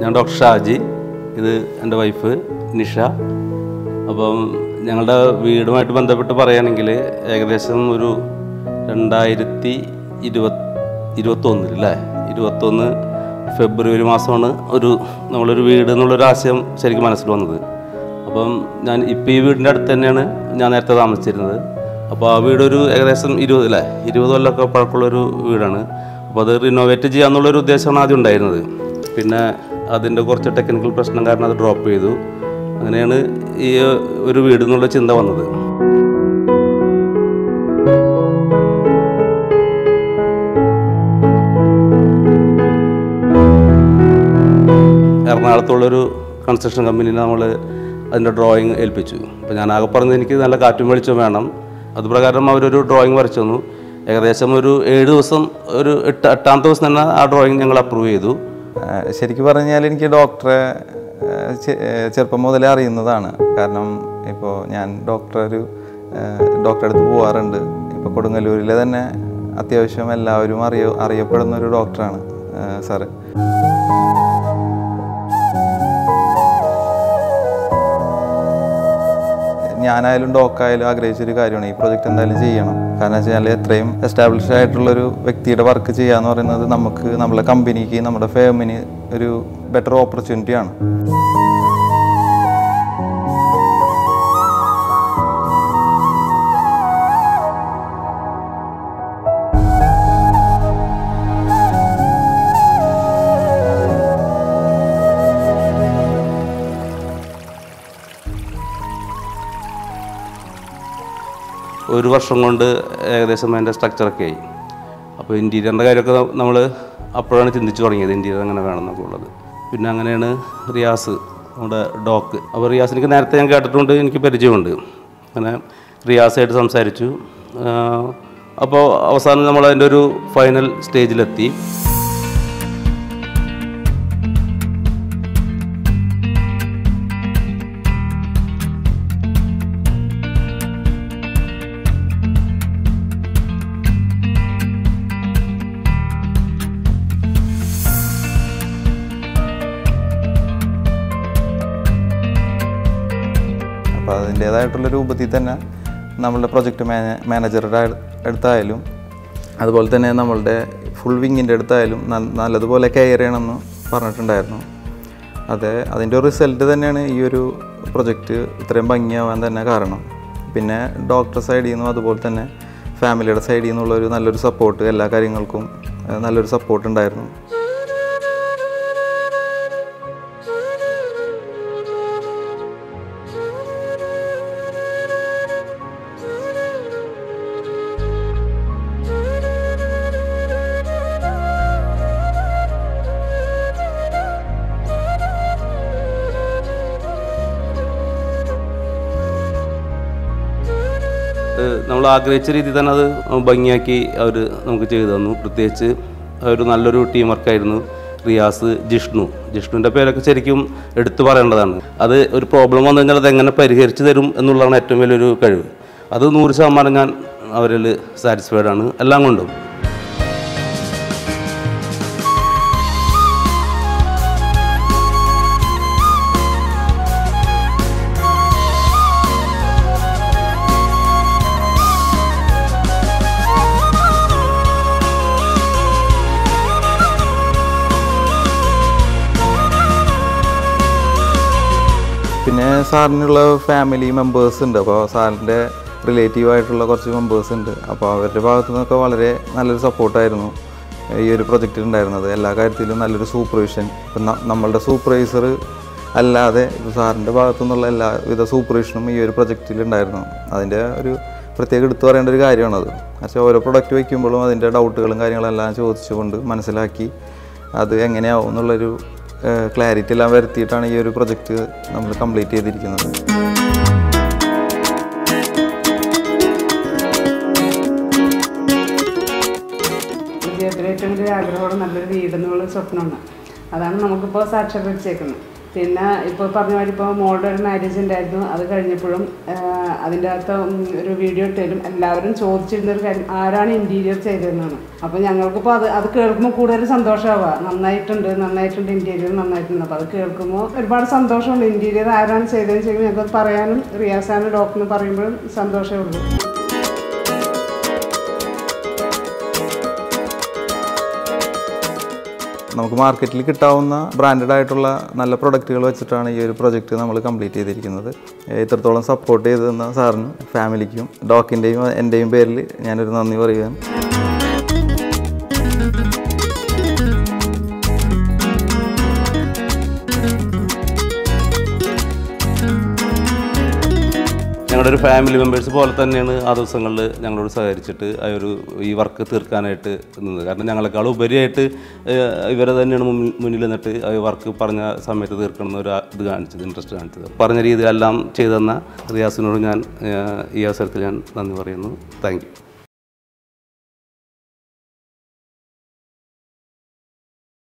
ഞാൻ ഡോക്ടർ ഷാജി ഇത് എൻ്റെ വൈഫ് നിഷ അപ്പം ഞങ്ങളുടെ വീടുമായിട്ട് ബന്ധപ്പെട്ട് പറയുകയാണെങ്കിൽ ഏകദേശം ഒരു രണ്ടായിരത്തി ഇരുപത് ഇരുപത്തൊന്നിൽ അല്ലേ ഇരുപത്തൊന്ന് ഫെബ്രുവരി മാസമാണ് ഒരു നമ്മളൊരു വീട് എന്നുള്ളൊരു ആശയം ശരിക്കും മനസ്സിൽ വന്നത് അപ്പം ഞാൻ ഇപ്പോൾ ഈ വീടിൻ്റെ അടുത്ത് തന്നെയാണ് ഞാൻ നേരത്തെ താമസിച്ചിരുന്നത് അപ്പോൾ ആ വീടൊരു ഏകദേശം ഇരുപത് അല്ലേ ഇരുപത് കൊല്ലമൊക്കെ പഴക്കമുള്ളൊരു വീടാണ് അപ്പോൾ അത് റിനോവേറ്റ് ചെയ്യാന്നുള്ളൊരു ഉദ്ദേശമാണ് ആദ്യം ഉണ്ടായിരുന്നത് പിന്നെ അതിൻ്റെ കുറച്ച് ടെക്നിക്കൽ പ്രശ്നം കാരണം അത് ഡ്രോപ്പ് ചെയ്തു അങ്ങനെയാണ് ഈ ഒരു വീട് എന്നുള്ള ചിന്ത വന്നത് എറണാകുളത്തുള്ളൊരു കൺസ്ട്രക്ഷൻ കമ്പനിനെ നമ്മൾ അതിൻ്റെ ഡ്രോയിങ് ഏൽപ്പിച്ചു അപ്പോൾ ഞാൻ ആകെ പറഞ്ഞത് എനിക്ക് നല്ല കാറ്റും വെളിച്ചം വേണം അതുപ്രകാരം അവരൊരു ഡ്രോയിങ് വരച്ചു തന്നു ഏകദേശം ഒരു ഏഴ് ദിവസം ഒരു എട്ട് എട്ടാമത്തെ ദിവസം തന്നെ ആ ഡ്രോയിങ് ഞങ്ങൾ അപ്രൂവ് ചെയ്തു ആഹ് ശരിക്കും പറഞ്ഞാൽ എനിക്ക് ഡോക്ടറെ ആഹ് ചെ- ആഹ് ചെറുപ്പം മുതലേ അറിയുന്നതാണ് കാരണം ഇപ്പോൾ ഞാൻ ഡോക്ടറെ ഒരു ആഹ് ഡോക്ടറെ അടുത്ത് പോകാറുണ്ട് ഇപ്പോൾ കൊടുങ്ങല്ലൂരിലെ തന്നെ അത്യാവശ്യം എല്ലാവരും അറിയ അറിയപ്പെടുന്ന ഒരു ഡോക്ടറാണ് ആഹ് സാറ് ഞാനായാലും ഡോക്കായാലും ആഗ്രഹിച്ചൊരു കാര്യമാണ് ഈ പ്രൊജക്റ്റ് എന്തായാലും ചെയ്യണം കാരണം വെച്ചാൽ എത്രയും എസ്റ്റാബ്ലിഷ്ഡ് ആയിട്ടുള്ളൊരു വ്യക്തിയുടെ വർക്ക് ചെയ്യുക എന്ന് പറയുന്നത് നമുക്ക് നമ്മുടെ കമ്പനിക്ക് നമ്മുടെ ഫേമിന് ഒരു ബെറ്റർ ഓപ്പർച്യൂണിറ്റിയാണ് ഒരു വർഷം കൊണ്ട് ഏകദേശം അതിൻ്റെ സ്ട്രക്ചറൊക്കെ ആയി അപ്പോൾ ഇൻറ്റീരിയറിൻ്റെ കാര്യമൊക്കെ നമ്മൾ അപ്പോഴാണ് ചിന്തിച്ചു തുടങ്ങിയത് ഇൻറ്റീരിയർ എങ്ങനെ വേണം എന്നൊക്കെ ഉള്ളത് പിന്നെ അങ്ങനെയാണ് റിയാസ് നമ്മുടെ ഡോക്ക് അപ്പോൾ റിയാസ് എനിക്ക് നേരത്തെ ഞാൻ കേട്ടിട്ടുണ്ട് എനിക്ക് പരിചയമുണ്ട് അങ്ങനെ റിയാസായിട്ട് സംസാരിച്ചു ആഹ് അപ്പോൾ അവസാനം നമ്മൾ അതിൻ്റെ ഒരു ഫൈനൽ സ്റ്റേജിലെത്തി അപ്പോൾ അതിൻ്റേതായിട്ടുള്ള രൂപത്തിൽ തന്നെ നമ്മളുടെ പ്രൊജക്റ്റ് മാനേ മാനേജറുടെ അടുത്തായാലും അതുപോലെ തന്നെ നമ്മളുടെ ഫുൾ വിങ്ങിൻ്റെ അടുത്തായാലും ന- നല്ലതുപോലെ കെയർ ചെയ്യണമെന്ന് പറഞ്ഞിട്ടുണ്ടായിരുന്നു അത് അതിൻ്റെ ഒരു റിസൾട്ട് തന്നെയാണ് ഈ ഒരു പ്രൊജക്റ്റ് ഇത്രയും ഭംഗിയാവാൻ തന്നെ കാരണം പിന്നെ ഡോക്ടർ സൈഡിൽ നിന്നും അതുപോലെ തന്നെ ഫാമിലിയുടെ സൈഡിൽ നിന്നുള്ള ഒരു നല്ലൊരു സപ്പോർട്ട് എല്ലാ കാര്യങ്ങൾക്കും ഏഹ്, നല്ലൊരു സപ്പോർട്ട് ഉണ്ടായിരുന്നു നമ്മൾ ആഗ്രഹിച്ച രീതിയിൽ തന്നെ അത് ഭംഗിയാക്കി അവർ നമുക്ക് ചെയ്തു തന്നു പ്രത്യേകിച്ച് ഒരു നല്ലൊരു ടീം വർക്കായിരുന്നു റിയാസ് ജിഷ്ണു ജിഷ്ണുവിൻ്റെ പേരൊക്കെ ശരിക്കും എടുത്തു പറയേണ്ടതാണ് അത് ഒരു പ്രോബ്ലം വന്നു കഴിഞ്ഞാൽ അത് എങ്ങനെ പരിഹരിച്ചു തരും എന്നുള്ളതാണ് ഏറ്റവും വലിയൊരു കഴിവ് അത് നൂറ് ശതമാനം ഞാൻ അവരിൽ സാറ്റിസ്ഫൈഡ് ആണ് എല്ലാം കൊണ്ടും പിന്നെ സാറിനുള്ള ഫാമിലി മെമ്പേഴ്സ് ഉണ്ട് അപ്പോൾ സാറിൻ്റെ റിലേറ്റീവ് ആയിട്ടുള്ള കുറച്ച് മെമ്പേഴ്സ് ഉണ്ട് അപ്പോൾ അവരുടെ ഭാഗത്തു നിന്നൊക്കെ വളരെ നല്ലൊരു സപ്പോർട്ടായിരുന്നു ഈ ഒരു പ്രൊജക്റ്റിൽ ഉണ്ടായിരുന്നത് എല്ലാ കാര്യത്തിലും നല്ലൊരു സൂപ്പർവിഷൻ ഇപ്പം ന- നമ്മളുടെ സൂപ്പർവൈസർ അല്ലാതെ ഇപ്പോൾ സാറിൻ്റെ ഭാഗത്തു നിന്നുള്ള എല്ലാവിധ സൂപ്പർവിഷനും ഈ ഒരു പ്രൊജക്റ്റിൽ ഉണ്ടായിരുന്നു അതിൻ്റെ ഒരു പ്രത്യേകം എടുത്തു പറയേണ്ട ഒരു കാര്യമാണത് പക്ഷേ ഓരോ പ്രൊഡക്റ്റ് വയ്ക്കുമ്പോഴും അതിൻ്റെ ഡൗട്ടുകളും കാര്യങ്ങളെല്ലാം ചോദിച്ചുകൊണ്ട് മനസ്സിലാക്കി അത് എങ്ങനെയാവും എന്നുള്ളൊരു ക്ലാരിറ്റി എല്ലാം വരുത്തിയിട്ടാണ് ഈ ഒരു പ്രൊജക്റ്റ് നമ്മൾ കംപ്ലീറ്റ് ചെയ്തിരിക്കുന്നത് ജീവിതത്തിലെ ഏറ്റവും വലിയ ആഗ്രഹമാണ് നല്ലൊരു വീട് എന്നുള്ള സ്വപ്നമാണ് അതാണ് നമുക്കിപ്പോൾ സാക്ഷാത്കരിച്ചേക്കുന്നത് പിന്നെ ഇപ്പോൾ പറഞ്ഞ മാതിരി ഇപ്പോൾ മോളുടെ ഒരു മാരേജ് ഉണ്ടായിരുന്നു അത് കഴിഞ്ഞപ്പോഴും ആ, അതിൻ്റെ അകത്ത് ഉം ഒരു വീഡിയോ ഇട്ടാലും എല്ലാവരും ചോദിച്ചിരുന്ന ഒരു കാര്യം ആരാണ് ഇൻറ്റീരിയർ ചെയ്തതെന്നാണ് അപ്പോൾ ഞങ്ങൾക്കിപ്പോൾ അത് അത് കേൾക്കുമ്പോൾ കൂടുതൽ സന്തോഷമാവുക നന്നായിട്ടുണ്ട് നന്നായിട്ടുണ്ട് ഇൻറ്റീരിയർ നന്നായിട്ടുണ്ട് അപ്പോൾ അത് കേൾക്കുമ്പോൾ ഒരുപാട് സന്തോഷമുണ്ട് ഇൻറ്റീരിയർ ആരാണ് ചെയ്തതെന്ന് ചെയ്യുമ്പോൾ ഞങ്ങൾക്ക് പറയാനും റിയാസാനും ഡോക്ടറിന് പറയുമ്പോഴും സന്തോഷമേ ഉള്ളൂ നമുക്ക് മാർക്കറ്റിൽ കിട്ടാവുന്ന ബ്രാൻഡഡ് ആയിട്ടുള്ള നല്ല പ്രൊഡക്റ്റുകൾ വെച്ചിട്ടാണ് ഈ ഒരു പ്രൊജക്റ്റ് നമ്മൾ കംപ്ലീറ്റ് ചെയ്തിരിക്കുന്നത് ഏഹ് ഇത്രത്തോളം സപ്പോർട്ട് ചെയ്ത് തന്ന സാറിനും ഫാമിലിക്കും ഡോക്കിൻ്റെയും എൻ്റെയും പേരിൽ ഞാനൊരു നന്ദി പറയുകയാണ് ഞങ്ങളുടെ ഒരു ഫാമിലി മെമ്പേഴ്സ് പോലെ തന്നെയാണ് ആ ദിവസങ്ങളിൽ ഞങ്ങളോട് സഹകരിച്ചിട്ട് ആ ഒരു ഈ വർക്ക് തീർക്കാനായിട്ട് നിന്നത് കാരണം ഞങ്ങളെക്കാൾ ഉപരിയായിട്ട് ഏഹ്, ഇവരെ തന്നെയാണ് മുന്നിൽ മുന്നിൽ നിന്നിട്ട് ആ വർക്ക് പറഞ്ഞ സമയത്ത് തീർക്കണം എന്നൊരു ഇത് കാണിച്ചത് ഇൻട്രസ്റ്റ് കാണിച്ചത് പറഞ്ഞ രീതിയിലെല്ലാം ചെയ്തു തന്ന റിയാസിനോട് ഞാൻ ഏഹ്, ഈ അവസരത്തിൽ ഞാൻ നന്ദി പറയുന്നു താങ്ക് യു